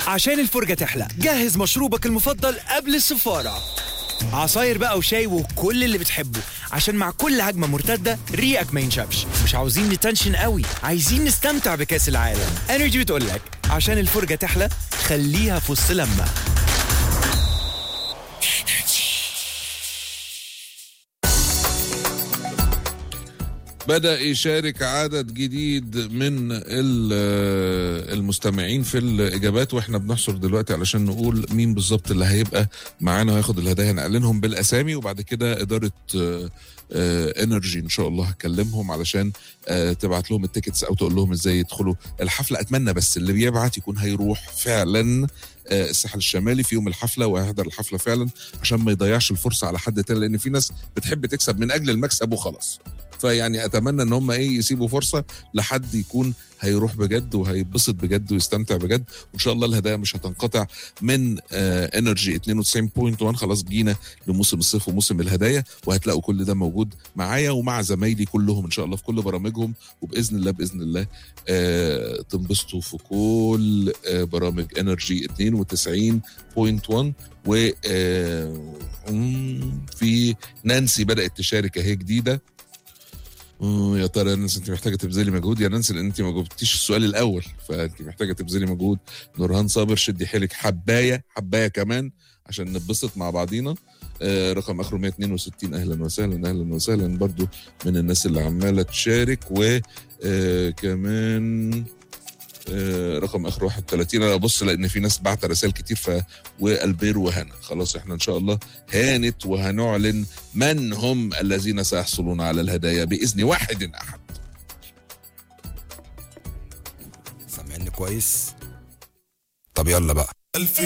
عشان الفرجة تحلى جهز مشروبك المفضل قبل السفارة عصاير بقى وشاي وكل اللي بتحبه عشان مع كل هجمة مرتدة ريقك ما ينشفش مش عاوزين نتنشن قوي عايزين نستمتع بكأس العالم انرجي بتقولك عشان الفرجة تحلى خليها في وسط لما بدأ يشارك عدد جديد من ال- المستمعين في الإجابات وإحنا بنحصر دلوقتي علشان نقول مين بالظبط اللي هيبقى معانا وياخد الهدايا نعلنهم بالأسامي وبعد كده إدارة آه، آه، انرجي ان شاء الله هكلمهم علشان آه، تبعت لهم التيكتس او تقول لهم ازاي يدخلوا الحفله اتمنى بس اللي بيبعت يكون هيروح فعلا آه، الساحل الشمالي في يوم الحفله وهيحضر الحفله فعلا عشان ما يضيعش الفرصه على حد تاني لان في ناس بتحب تكسب من اجل المكسب وخلاص فيعني اتمنى ان هم ايه يسيبوا فرصه لحد يكون هيروح بجد وهيتبسط بجد ويستمتع بجد وان شاء الله الهدايا مش هتنقطع من آه انرجي 92.1 خلاص جينا لموسم الصيف وموسم الهدايا وهتلاقوا كل ده موجود معايا ومع زمايلي كلهم ان شاء الله في كل برامجهم وباذن الله باذن الله آه تنبسطوا في كل آه برامج انرجي 92.1 و آه مم، في نانسي بدات تشارك اهي جديده مم، يا ترى يا نانسي انت محتاجه تبذلي مجهود يا نانسي لان انت ما جاوبتيش السؤال الاول فانت محتاجه تبذلي مجهود نورهان صابر شدي حيلك حبايه حبايه كمان عشان نتبسط مع بعضينا آه رقم اخره 162 اهلا وسهلا اهلا وسهلا برضو من الناس اللي عماله تشارك و آه كمان آه رقم اخر 31 انا ببص لان في ناس بعت رسائل كتير ف والبير وهنا خلاص احنا ان شاء الله هانت وهنعلن من هم الذين سيحصلون على الهدايا باذن واحد احد سامعني كويس طب يلا بقى